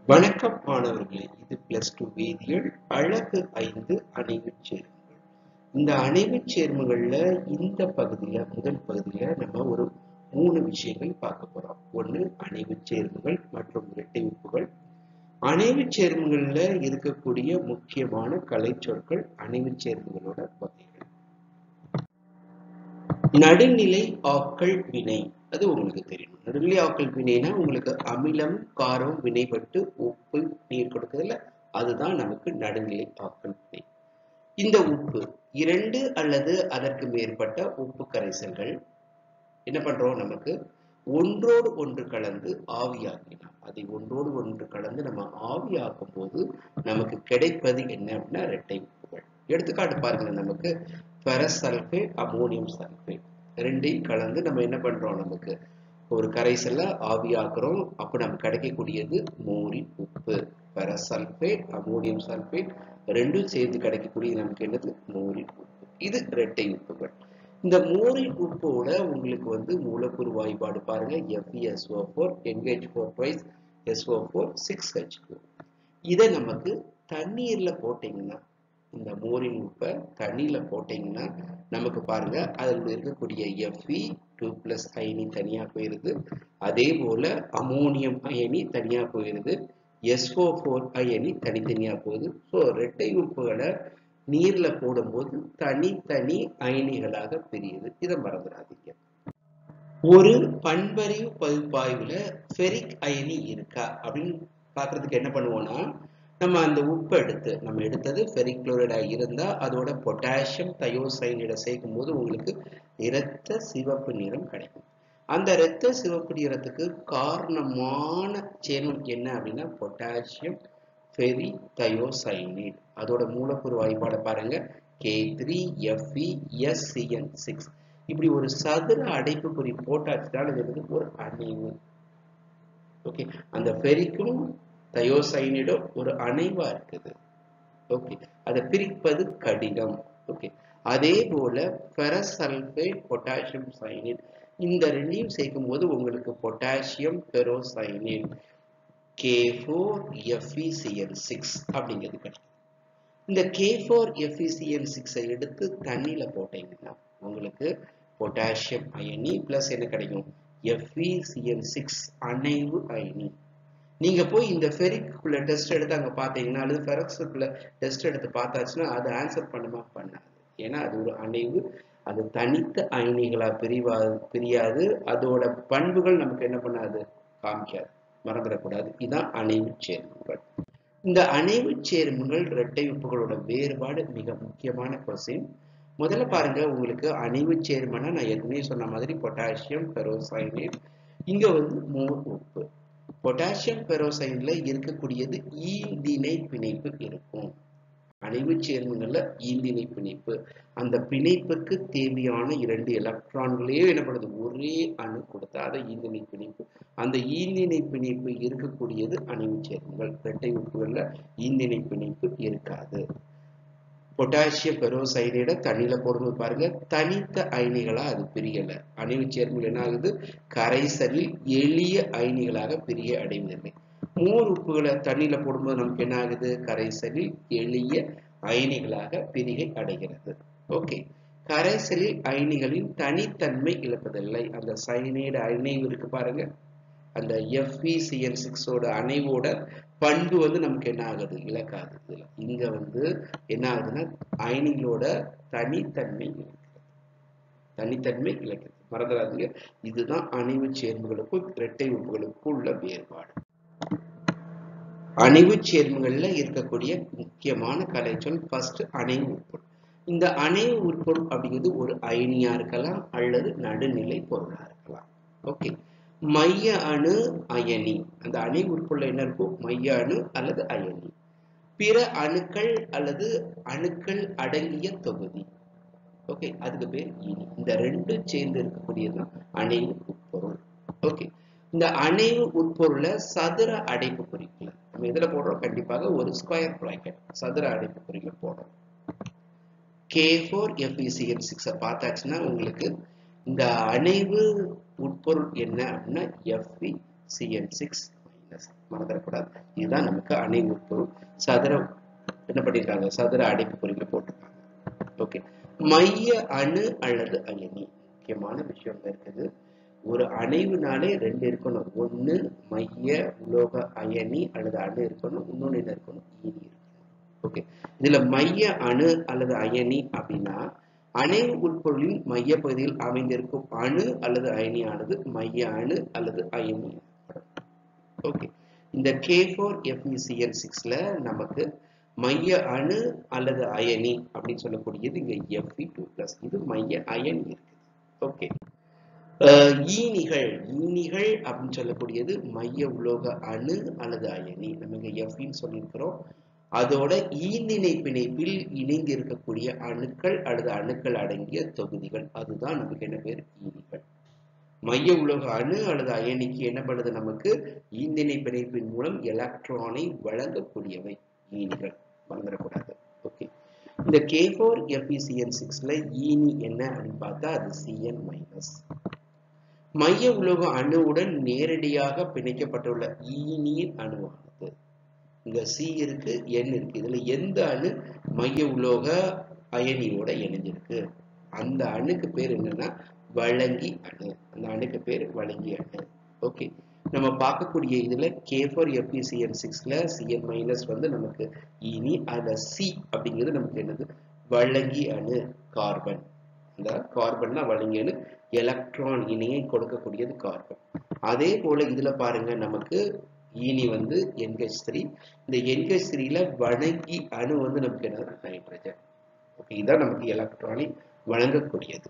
வணக்கம் மாணவர்களே இது பிளஸ் டூ வேதியியல் அழகு ஐந்து அணைவுச் சேர்மங்கள் இந்த அணைவுச் சேர்மங்கள்ல இந்த பகுதியில முதல் பகுதியில நம்ம ஒரு மூணு விஷயங்கள் பார்க்க போறோம் ஒண்ணு அணைவுச் சேர்மங்கள் மற்றும் இரட்டை உப்புகள் அணைவுச் சேர்மங்கள்ல இருக்கக்கூடிய முக்கியமான கலைச்சொற்கள் அணைவுச் சேர்மங்களோட வகைகள் நடுநிலை ஆக்கள் வினை அது உங்களுக்கு தெரியும் நடுநிலை ஆக்கள் வினைனா உங்களுக்கு அமிலம் காரம் வினைப்பட்டு உப்பு நீர் கொடுக்குதுல்ல அதுதான் நமக்கு நடுநிலை ஆக்கள் வினை இந்த உப்பு இரண்டு அல்லது அதற்கு மேற்பட்ட உப்பு கரைசல்கள் என்ன பண்றோம் நமக்கு ஒன்றோடு ஒன்று கலந்து ஆவியாக்கினா அதை ஒன்றோடு ஒன்று கலந்து நம்ம ஆவியாக்கும் போது நமக்கு கிடைப்பது என்ன அப்படின்னா இரட்டை உப்புகள் எடுத்துக்காட்டு பாருங்க நமக்கு பெரசல்ஃபேட் அமோனியம் சல்ஃபேட் ரெண்டையும் கலந்து நம்ம என்ன பண்றோம் நமக்கு ஒரு கரைசல்ல ஆவியாக்குறோம் அப்ப நமக்கு கிடைக்கக்கூடியது மோரின் உப்பு பெரசல்ஃபேட் அமோனியம் சல்ஃபேட் ரெண்டும் சேர்ந்து கிடைக்கக்கூடிய நமக்கு என்னது மோரின் உப்பு இது இரட்டை உப்புகள் இந்த மோரின் உப்போட உங்களுக்கு வந்து மூலக்கூறு வாய்ப்பாடு பாருங்க F E S O four N H four twice S O four six H இதை நமக்கு தண்ணீர்ல போட்டீங்கன்னா இந்த மோரின் உப்பை தண்ணியில போட்டீங்கன்னா நமக்கு பாருங்க அதில் இருக்கக்கூடிய எஃப்இ டூ பிளஸ் அயனி தனியா போயிருது அதே போல அமோனியம் அயனி தனியா போயிருது எஸ்ஓ ஃபோர் அயனி தனித்தனியா போகுது ஸோ இரட்டை உப்புகளை நீர்ல போடும்போது தனித்தனி அயனிகளாக பிரியுது இதை மறந்துடாதீங்க ஒரு பண்பறிவு பகுப்பாய்வுல ஃபெரிக் அயனி இருக்கா அப்படின்னு பாக்குறதுக்கு என்ன பண்ணுவோம்னா நம்ம அந்த உப்பு எடுத்து நம்ம எடுத்தது ஃபெரிக் குளோரைடா இருந்தா அதோட பொட்டாசியம் தயோசைனிட சேர்க்கும் போது உங்களுக்கு இரத்த சிவப்பு நிறம் கிடைக்கும் அந்த இரத்த சிவப்பு நிறத்துக்கு காரணமான சேர்மம் என்ன அப்படின்னா பொட்டாசியம் ஃபெரி தயோசைனேட் அதோட மூலக்கூறு வாய்ப்பாடை பாருங்க K three F E S C N six இப்படி ஒரு சதுர அடைப்புக்குறி போட்டாச்சுனால இது வந்து ஒரு அணைவு ஓகே அந்த ஃபெரிக்கும் தயோசைனிடும் ஒரு அணைவா இருக்குது ஓகே அதை பிரிப்பது கடினம் ஓகே அதே போல பெரசல்ஃபேட் பொட்டாசியம் சைனேட் இந்த ரெண்டையும் சேர்க்கும் போது உங்களுக்கு potassium ferrocyanate K four F E C N six அப்படிங்கிறது கிடைக்கும் இந்த கே ஃபோர் எஃப்இசிஎன் சிக்ஸை எடுத்து தண்ணியில போட்டீங்கன்னா உங்களுக்கு பொட்டாசியம் அயனி பிளஸ் என்ன கிடைக்கும் எஃப்இசிஎன் சிக்ஸ் அணைவு அயனி நீங்க போய் இந்த ஃபெரிக்குள்ள டெஸ்ட் எடுத்து அங்க பாத்தீங்கன்னா அல்லது ஃபெரக்ஸுக்குள்ள டெஸ்ட் எடுத்து பார்த்தாச்சுன்னா அது ஆன்சர் பண்ணுமா பண்ணாது ஏன்னா அது ஒரு அணைவு அது தனித்த அயனிகளா பிரிவா பிரியாது அதோட பண்புகள் நமக்கு என்ன பண்ணாது காமிக்காது மறந்துடக்கூடாது இதுதான் அணைவு சேர்மங்கள் இந்த அணைவு சேர்மங்கள் இரட்டை உப்புகளோட வேறுபாடு மிக முக்கியமான கொஸ்டின் முதல்ல பாருங்க உங்களுக்கு அணைவு சேர்மனா நான் ஏற்கனவே சொன்ன மாதிரி பொட்டாசியம் பெரோசைனேட் இங்க வந்து மோர் உப்பு பொட்டாசியம் பெரோசைன்ல இருக்கக்கூடியது ஈந்திணை பிணைப்பு இருக்கும் அணைவு சேர்மங்கள்ல ஈந்திணை பிணைப்பு அந்த பிணைப்புக்கு தேவையான இரண்டு எலக்ட்ரான்களே என்ன பண்ணுது ஒரே அணு கொடுத்தா அதை ஈந்திணை பிணைப்பு அந்த ஈந்திணை பிணைப்பு இருக்கக்கூடியது அணைவு சேர்மங்கள் இரட்டை உப்புகள்ல ஈந்திணை பிணைப்பு இருக்காது பொட்டாசியம் பெரோசைடை தண்ணியில போடும்போது பாருங்க தனித்த அயனிகளா அது பிரியல அணைவு சேர்மங்கள் என்ன ஆகுது கரைசலில் எளிய அயனிகளாக பிரிய அடைவதில்லை மோர் உப்புகளை தண்ணியில போடும்போது நமக்கு என்ன ஆகுது கரைசலில் எளிய அயனிகளாக பிரிகை அடைகிறது ஓகே கரைசலில் அயனிகளின் தனித்தன்மை இழப்பதில்லை அந்த சைனைடு அணைவு இருக்கு பாருங்க அந்த எஃப்இசிஎன் சிக்ஸோட அணைவோட பண்பு வந்து நமக்கு என்ன ஆகுது இழக்காது இதுல இங்க வந்து என்ன ஆகுதுன்னா அயனிகளோட தனித்தன்மை இழக்கிறது தனித்தன்மை இழக்கிறது மறந்துடாதீங்க இதுதான் அணைவு சேர்மங்களுக்கும் இரட்டை உப்புகளுக்கும் உள்ள வேறுபாடு அணைவு சேர்மங்கள்ல இருக்கக்கூடிய முக்கியமான கலைச்சொல் ஃபர்ஸ்ட் அணைவு உட்பொருள் இந்த அணைவு உட்பொருள் அப்படிங்கிறது ஒரு அயனியா இருக்கலாம் அல்லது நடுநிலை பொருளா இருக்கலாம் ஓகே மைய அணு அயனி அந்த அணை உட்பொருள் என்ன இருக்கும் மைய அணு அல்லது அயனி பிற அணுக்கள் அல்லது அணுக்கள் அடங்கிய தொகுதி ஓகே அதுக்கு பேர் இனி இந்த ரெண்டும் சேர்ந்து இருக்கக்கூடியதுதான் அணைவு உட்பொருள் ஓகே இந்த அணைவு உட்பொருளை சதுர அடைப்பு குறிக்கல நம்ம எதுல போடுறோம் கண்டிப்பாக ஒரு ஸ்கொயர் பிராக்கெட் சதுர அடைப்பு குறியில போடுறோம் கே ஃபோர் எஃப்இசிஎன் சிக்ஸை பார்த்தாச்சுன்னா உங்களுக்கு இந்த அணைவு உட்பொருள் என்ன அப்படின்னா எஃப்இ சிஎன் சிக்ஸ் மைனஸ் மறந்துடக்கூடாது இதுதான் நமக்கு அணை உட்பொருள் சதுர என்ன பண்ணியிருக்காங்க சதுர அடைப்புக்குறியில போட்டிருக்காங்க ஓகே மைய அணு அல்லது அயனி முக்கியமான விஷயம் இருக்குது ஒரு அணைவுனாலே ரெண்டு இருக்கணும் ஒண்ணு மைய உலோக அயனி அல்லது அணு இருக்கணும் இன்னொன்னு என்ன இருக்கணும் ஈனி இருக்கணும் ஓகே இதுல மைய அணு அல்லது அயனி அப்படின்னா அணைவு உட்பொருளின் மைய பகுதியில் அமைந்திருக்கும் அணு அல்லது அயனியானது மைய அணு அல்லது அயனி ஓகே இந்த கே ஃபோர் எஃப்இசிஎன் சிக்ஸ்ல நமக்கு மைய அணு அல்லது அயனி அப்படின்னு சொல்லக்கூடியது இங்க எஃப்இ டூ பிளஸ் இது மைய அயனி இருக்குது ஓகே ஈனிகள் ஈனிகள் அப்படின்னு சொல்லக்கூடியது மைய உலோக அணு அல்லது அயனி நம்ம இங்க எஃப்இன்னு சொல்லியிருக்கிறோம் அதோட ஈந்திணை பிணைப்பில் இணைந்து இருக்கக்கூடிய அணுக்கள் அல்லது அணுக்கள் அடங்கிய தொகுதிகள் அதுதான் நமக்கு என்ன பேர் ஈனிகள் மைய உலோக அணு அல்லது அயனிக்கு என்ன பண்ணுது நமக்கு ஈந்திணை பிணைப்பின் மூலம் எலக்ட்ரானை வழங்கக்கூடியவை ஈனிகள் மறந்துடக்கூடாது ஓகே இந்த கே ஃபோர் எஃப்இசிஎன் சிக்ஸ்ல ஈனி என்ன அப்படின்னு பார்த்தா அது சிஎன் மைனஸ் மைய உலோக அணுவுடன் நேரடியாக பிணைக்கப்பட்டுள்ள ஈநீர் அணுவானது இங்க சி இருக்கு என் இருக்கு இதுல எந்த அணு மைய உலோக அயனியோட இணைஞ்சிருக்கு அந்த அணுக்கு பேர் என்னன்னா வழங்கி அணு அந்த அணுக்கு பேர் வழங்கி அணு ஓகே நம்ம பார்க்கக்கூடிய இதுல கே ஃபோர் எஃபிசிஎன் சிக்ஸ்ல சிஎன் மைனஸ் வந்து நமக்கு இனி அதுல சி அப்படிங்கிறது நமக்கு என்னது வழங்கி அணு கார்பன் இந்த கார்பன்னா வழங்கி அணு எலக்ட்ரான் இணையை கொடுக்கக்கூடியது கார்பன் அதே போல இதுல பாருங்க நமக்கு ஈனி வந்து என்கேஜ் த்ரீ இந்த என்கேஜ் த்ரீல வணங்கி அணு வந்து நமக்கு என்ன நைட்ரஜன் ஓகே இதான் நமக்கு எலக்ட்ரானை வழங்கக்கூடியது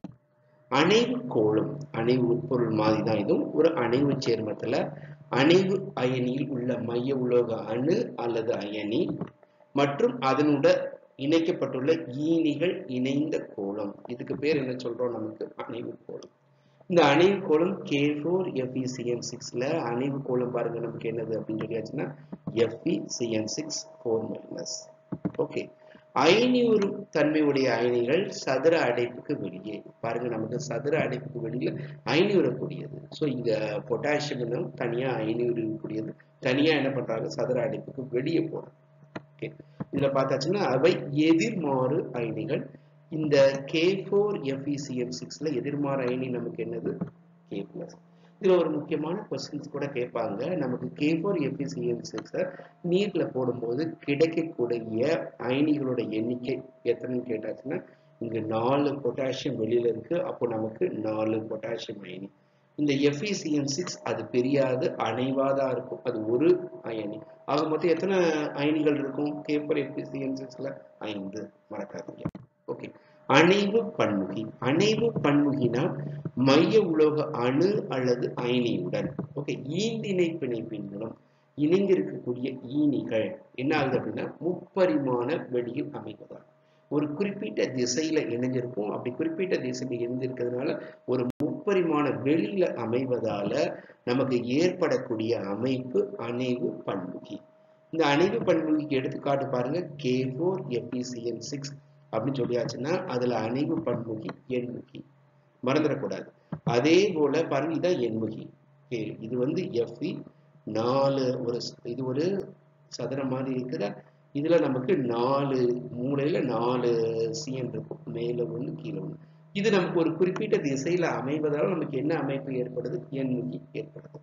அணைவு கோளம் அணைவு உட்பொருள் மாதிரி தான் இதுவும் ஒரு அணைவு சேர்மத்துல அணைவு அயனியில் உள்ள மைய உலோக அணு அல்லது அயனி மற்றும் அதனுட இணைக்கப்பட்டுள்ள ஈனிகள் இணைந்த கோளம் இதுக்கு பேர் என்ன சொல்றோம் நமக்கு அணைவு கோளம் இந்த அணைவு கோளம் கே ஃபோர் எஃப்இசிஎன் சிக்ஸ்ல அணைவு கோளம் பாருங்க நமக்கு என்னது அப்படின்னு சொல்லியாச்சுன்னா F E C N six four minus okay அயனியுறு தன்மையுடைய அயனிகள் சதுர அடைப்புக்கு வெளியே பாருங்க நமக்கு சதுர அடைப்புக்கு வெளியில அயனியுறக்கூடியது ஸோ இங்க பொட்டாசியம் தனியா அயனியுறக்கூடியது தனியா என்ன பண்றாங்க சதுர அடைப்புக்கு வெளியே போறாங்க ஓகே இதுல பார்த்தாச்சுன்னா அவை எதிர்மாறு அயனிகள் இந்த கே ஃபோர் எஃப்இசிஎம் சிக்ஸ்ல எதிர்மாறு அயனி நமக்கு என்னது கே பிளஸ் இதுல ஒரு முக்கியமான கொஸ்டின்ஸ் கூட கேட்பாங்க நமக்கு கே ஃபோர் எஃப்இசிஎம் சிக்ஸை நீர்ல போடும்போது கிடைக்கக்கூடிய அயனிகளோட எண்ணிக்கை எத்தனைன்னு கேட்டாச்சுன்னா இங்க நாலு பொட்டாசியம் வெளியில இருக்கு அப்போ நமக்கு நாலு பொட்டாசியம் அயனி இந்த எஃப்இசிஎன் சிக்ஸ் அது பெரியாது அணைவாதான் இருக்கும் அது ஒரு அயனி ஆக மொத்தம் எத்தனை அயனிகள் இருக்கும் கேப்பர் எஃப்இசிஎன் சிக்ஸ்ல ஐந்து மறக்காதீங்க ஓகே அணைவு பன்முகி அணைவு பன்முகினா மைய உலோக அணு அல்லது அயனியுடன் ஓகே ஈந்திணை பிணைப்பின் மூலம் இணைந்திருக்கக்கூடிய ஈனிகள் என்ன ஆகுது அப்படின்னா முப்பரிமாண வெளியில் அமைவதா ஒரு குறிப்பிட்ட திசையில இணைஞ்சிருக்கும் அப்படி குறிப்பிட்ட திசையில இணைஞ்சிருக்கிறதுனால ஒரு முப்பரிமாண வெளியில அமைவதால நமக்கு ஏற்படக்கூடிய அமைப்பு அணைவு பன்முகி இந்த அணைவு பன்முகிக்கு எடுத்துக்காட்டு பாருங்க கே ஃபோர் எஃபிசிஎன் சிக்ஸ் அப்படின்னு சொல்லியாச்சுன்னா அதுல அணைவு பன்முகி எண்முகி மறந்துடக்கூடாது அதே போல பாருங்க இதான் எண்முகி இது வந்து எஃப்இ நாலு ஒரு இது ஒரு சதுரம் மாதிரி இருக்குதா இதுல நமக்கு நாலு மூலையில நாலு சிஎன் இருக்கும் மேல ஒண்ணு கீழே ஒண்ணு இது நமக்கு ஒரு குறிப்பிட்ட திசையில அமைவதால் நமக்கு என்ன அமைப்பு ஏற்படுது எண்முகி ஏற்படுது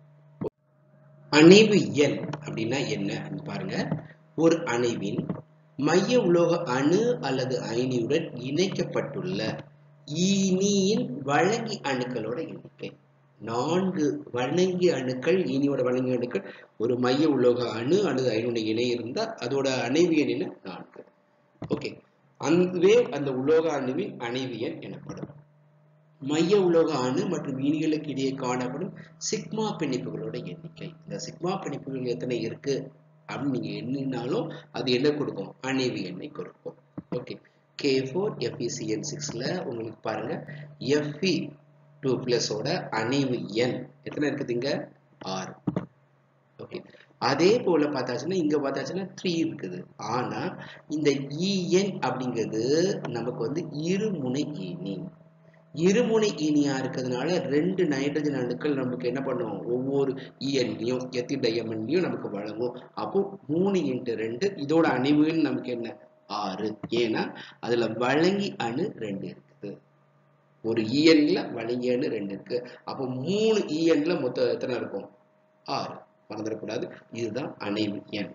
அணைவு எண் அப்படின்னா என்ன அப்படின்னு பாருங்க ஒரு அணைவின் மைய உலோக அணு அல்லது அயனியுடன் இணைக்கப்பட்டுள்ள ஈனியின் வழங்கி அணுக்களோட எண்ணிக்கை நான்கு வழங்கி அணுக்கள் ஈனியோட வழங்கி அணுக்கள் ஒரு மைய உலோக அணு அல்லது அயனுடைய இணை இருந்தா அதோட அணைவியன் என்ன நான்கு ஓகே அதுவே அந்த உலோக அணுவின் அணைவியன் எனப்படும் மைய உலோக அணு மற்றும் ஈனிகளுக்கு இடையே காணப்படும் சிக்மா பிணைப்புகளோட எண்ணிக்கை இந்த சிக்மா பிணைப்புகள் எத்தனை இருக்கு அப்படின்னு நீங்க எண்ணினாலும் அது என்ன கொடுக்கும் அணைவு எண்ணை கொடுக்கும் ஓகே கே ஃபோர் எஃப்இசிஎன் சிக்ஸ்ல உங்களுக்கு பாருங்க எஃப்இ டூ பிளஸோட அணைவு எண் எத்தனை இருக்குதுங்க ஆறு ஓகே அதே போல பார்த்தாச்சுன்னா இங்க பார்த்தாச்சுன்னா த்ரீ இருக்குது ஆனா இந்த இஎன் அப்படிங்கிறது நமக்கு வந்து இருமுனை ஈனி இருமுனை ஈனியா இருக்கிறதுனால ரெண்டு நைட்ரஜன் அணுக்கள் நமக்கு என்ன பண்ணுவோம் ஒவ்வொரு இஎன்லையும் எத்தி டயமண்ட்லையும் நமக்கு வழங்கும் அப்போ மூணு இன்ட்டு ரெண்டு இதோட அணிவுகள் நமக்கு என்ன ஆறு ஏன்னா அதுல வழங்கி அணு ரெண்டு இருக்குது ஒரு இஎன்ல வழங்கி அணு ரெண்டு இருக்கு அப்போ மூணு இஎன்ல மொத்தம் எத்தனை இருக்கும் ஆறு மறந்துடக்கூடாது இதுதான் அணைவு எண்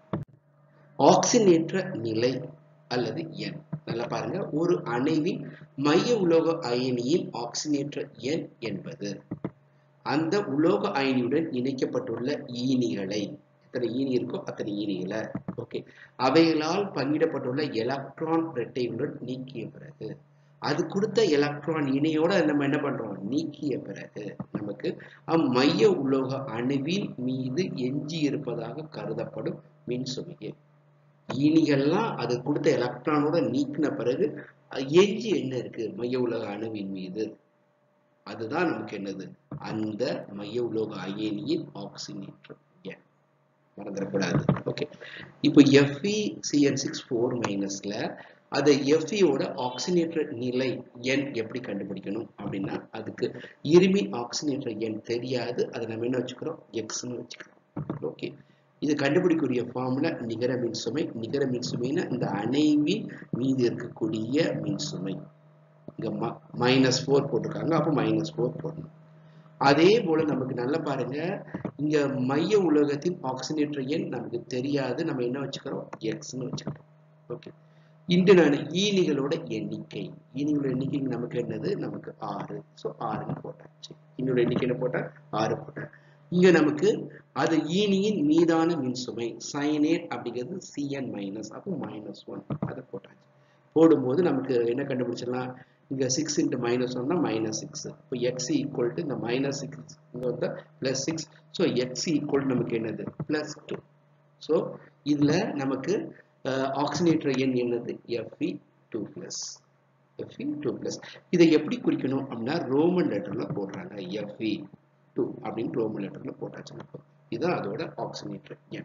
ஆக்சினேற்ற நிலை அல்லது எண் நல்லா பாருங்க ஒரு அணைவின் மைய உலோக அயனியின் ஆக்சினேற்ற எண் என்பது அந்த உலோக அயனியுடன் இணைக்கப்பட்டுள்ள ஈனிகளை எத்தனை ஈனி இருக்கோ அத்தனை ஈனிகளை ஓகே அவைகளால் பங்கிடப்பட்டுள்ள எலக்ட்ரான் இரட்டைகளுடன் நீக்கிய பிறகு அது கொடுத்த எலக்ட்ரான் இணையோட நம்ம என்ன பண்றோம் நீக்கிய பிறகு நமக்கு அம்மைய உலோக அணுவின் மீது எஞ்சி இருப்பதாக கருதப்படும் மின் சுமையை ஈனிகள்லாம் அது கொடுத்த எலக்ட்ரானோட நீக்கின பிறகு எஞ்சி என்ன இருக்கு மைய உலக அணுவின் மீது அதுதான் நமக்கு என்னது அந்த மைய உலோக அயனியின் ஆக்சினேற்றம் எண் மறந்துடக்கூடாது ஓகே இப்போ எஃப்இ சிஎன் சிக்ஸ் ஃபோர் மைனஸ்ல அதை எஃப்இயோட ஆக்சினேற்ற நிலை எண் எப்படி கண்டுபிடிக்கணும் அப்படின்னா அதுக்கு இருமின் ஆக்சினேற்ற எண் தெரியாது அதை நம்ம என்ன வச்சுக்கிறோம் எக்ஸ்னு வச்சுக்கிறோம் ஓகே இது கண்டுபிடிக்கக்கூடிய ஃபார்முலா நிகர மின்சுமை நிகர மின்சுமைனா இந்த அணைவின் மீது இருக்கக்கூடிய மின்சுமை இங்க மைனஸ் ஃபோர் போட்டிருக்காங்க அப்போ மைனஸ் ஃபோர் போடணும் அதே போல நமக்கு நல்லா பாருங்க இங்க மைய உலகத்தின் ஆக்சினேற்ற எண் நமக்கு தெரியாது நம்ம என்ன வச்சுக்கிறோம் எக்ஸ்னு வச்சுக்கிறோம் ஓகே இன்று நான் ஈனிகளோட எண்ணிக்கை ஈனிகளோட எண்ணிக்கை நமக்கு என்னது நமக்கு ஆறு ஸோ ஆறுன்னு போட்டாச்சு இன்னொரு எண்ணிக்கையில போட்டா ஆறு போட்டேன் இங்க நமக்கு அது ஈனியின் மீதான மின்சுமை சைனேட் அப்படிங்கிறது சிஎன் மைனஸ் அப்போ மைனஸ் ஒன் அதை போட்டாச்சு போடும்போது நமக்கு என்ன கண்டுபிடிச்சிடலாம் இங்க சிக்ஸ் இன்ட்டு மைனஸ் ஒன்னா மைனஸ் சிக்ஸ் இப்போ எக்ஸ் ஈக்குவல் டு இந்த மைனஸ் சிக்ஸ் இங்க வந்து plus six so X equal நமக்கு என்னது பிளஸ் டூ ஸோ இதுல நமக்கு ஆக்சினேட்டர் எண் என்னது F E two plus F E two plus இதை எப்படி குறிக்கணும் அப்படின்னா ரோமன் லெட்டர்ல போடுறாங்க எஃப்இ டூ அப்படின்னு ரோமன் லெட்டர்ல போட்டாச்சு இதுதான் அதோட ஆக்சினேட்டர் எண்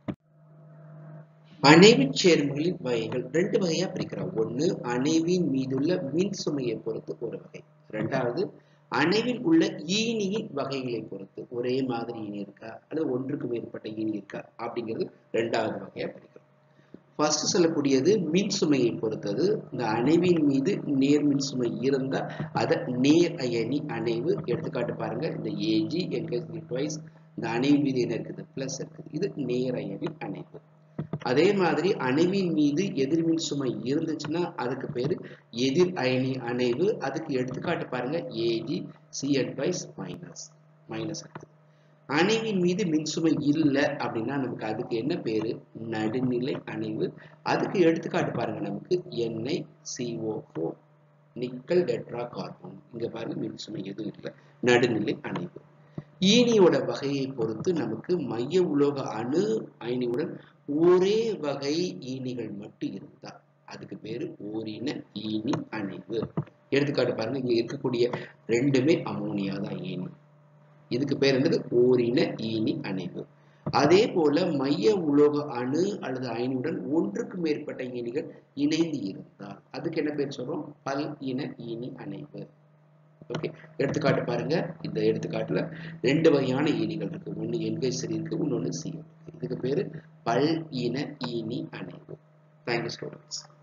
அணைவு சேர்மங்களின் வகைகள் ரெண்டு வகையா பிரிக்கிறோம் ஒண்ணு அணைவின் மீதுள்ள மின் சுமையை பொறுத்து ஒரு வகை ரெண்டாவது அணைவில் உள்ள ஈனியின் வகைகளை பொறுத்து ஒரே மாதிரி ஈனி இருக்கா அல்லது ஒன்றுக்கு மேற்பட்ட ஈனி இருக்கா அப்படிங்கிறது ரெண்டாவது வகையா பிரிக்கிறோம் ஃபர்ஸ்ட் சொல்லக்கூடியது மின் சுமையை பொறுத்தது இந்த அணைவின் மீது நேர் மின் சுமை இருந்தா அதை நேர் அயனி அணைவு எடுத்துக்காட்டு பாருங்க இந்த ஏஜி என்கேஜி டுவைஸ் இந்த அணைவின் மீது என்ன இருக்குது பிளஸ் இருக்குது இது நேர் அயனி அணைவு அதே மாதிரி அணைவின் மீது எதிர்மின் சுமை இருந்துச்சுன்னா அதுக்கு பேரு எதிர் அயனி அணைவு அதுக்கு எடுத்துக்காட்டு பாருங்க A G C N twice minus minus இருக்குது அணைவின் மீது மின்சுமை இல்லை அப்படின்னா நமக்கு அதுக்கு என்ன பேரு நடுநிலை அணைவு அதுக்கு எடுத்துக்காட்டு பாருங்க நமக்கு எண்ணெய் C O four nickel tetra carbon இங்க பாருங்க மின்சுமை எதுவும் இல்லை நடுநிலை அணைவு ஈனியோட வகையை பொறுத்து நமக்கு மைய உலோக அணு அயனியுடன் ஒரே வகை ஈனிகள் மட்டும் இருந்தா அதுக்கு பேரு ஓரின ஈனி அணைவு எடுத்துக்காட்டு பாருங்க இங்க இருக்கக்கூடிய ரெண்டுமே அமோனியா தான் ஈனி இதுக்கு பேர் என்னது ஓரின ஈனி அணைவு அதே போல மைய உலோக அணு அல்லது அயனியுடன் ஒன்றுக்கு மேற்பட்ட ஈனிகள் இணைந்து இருந்தால் அதுக்கு என்ன பேர் சொல்றோம் பல் இன ஈனி அணைவு ஓகே எடுத்துக்காட்டு பாருங்க இந்த எடுத்துக்காட்டுல ரெண்டு வகையான ஈனிகள் இருக்கு ஒன்னு என்கேஜ் சரி இருக்கு இன்னொன்னு சி இதுக்கு பேரு பல் இன ஈனி அணைவு தேங்க்யூ ஸ்டூடெண்ட்ஸ்